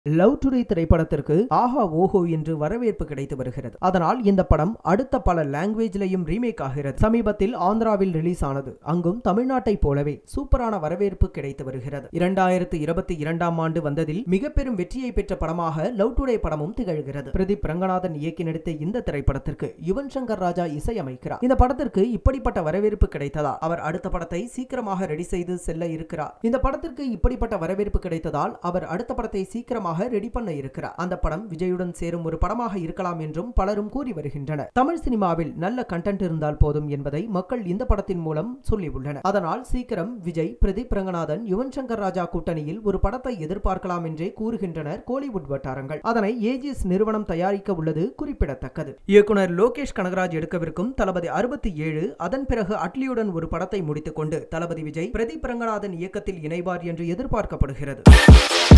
love today திரைப்படத்திற்கு ஆஹா ஓஹோ என்று வரவேற்பு கிடைத்து வருகிறது அதனால் இந்த படம் அடுத்த பல லாங்குவேஜ்லையும் ரீமேக் ஆகிறது சமீபத்தில் ஆந்திராவில் ரிலீஸ் ஆனது அங்கும் தமிழ்நாட்டை போலவே சூப்பரான வரவேற்பு கிடைத்து வருகிறது இரண்டாயிரத்து இருபத்தி இரண்டாம் ஆண்டு வந்ததில் மிக பெரும் வெற்றியை பெற்ற படமாக லவ் டுடே படமும் திகழ்கிறது பிரதீப் ரங்கநாதன் இயக்கி நடித்த இந்த திரைப்படத்திற்கு யுவன் சங்கர் ராஜா இசையமைக்கிறார் இந்த படத்திற்கு இப்படிப்பட்ட வரவேற்பு கிடைத்ததால் அவர் அடுத்த படத்தை சீக்கிரமாக ரெடி செய்து செல்ல இருக்கிறார் இந்த படத்திற்கு இப்படிப்பட்ட வரவேற்பு கிடைத்ததால் அவர் அடுத்த படத்தை சீக்கிரமாக ரெடி பண்ண இருக்கிறார் அந்த படம் விஜயுடன் சேரும் ஒரு படமாக இருக்கலாம் என்றும் பலரும் கூறி வருகின்றனர் தமிழ் சினிமாவில் நல்ல கண்டென்ட் இருந்தால் போதும் என்பதை மக்கள் இந்த படத்தின் மூலம் சொல்லியுள்ளனர் அதனால் சீக்கிரம் விஜய் பிரதீப் ரங்கநாதன் யுவன் சங்கர் ராஜா கூட்டணியில் ஒரு படத்தை எதிர்பார்க்கலாம் என்றே கூறுகின்றனர் கோலிவுட் வட்டாரங்கள் அதனை ஏஜிஎஸ் நிறுவனம் தயாரிக்க உள்ளது குறிப்பிடத்தக்கது இயக்குனர் லோகேஷ் கனகராஜ் எடுக்கவிருக்கும் தளபதி அறுபத்தி ஏழு அதன் பிறகு அட்லியுடன் ஒரு படத்தை முடித்துக் கொண்டு தளபதி விஜய் பிரதீப் ரங்கநாதன் இயக்கத்தில் இணைவார் என்று எதிர்பார்க்கப்படுகிறது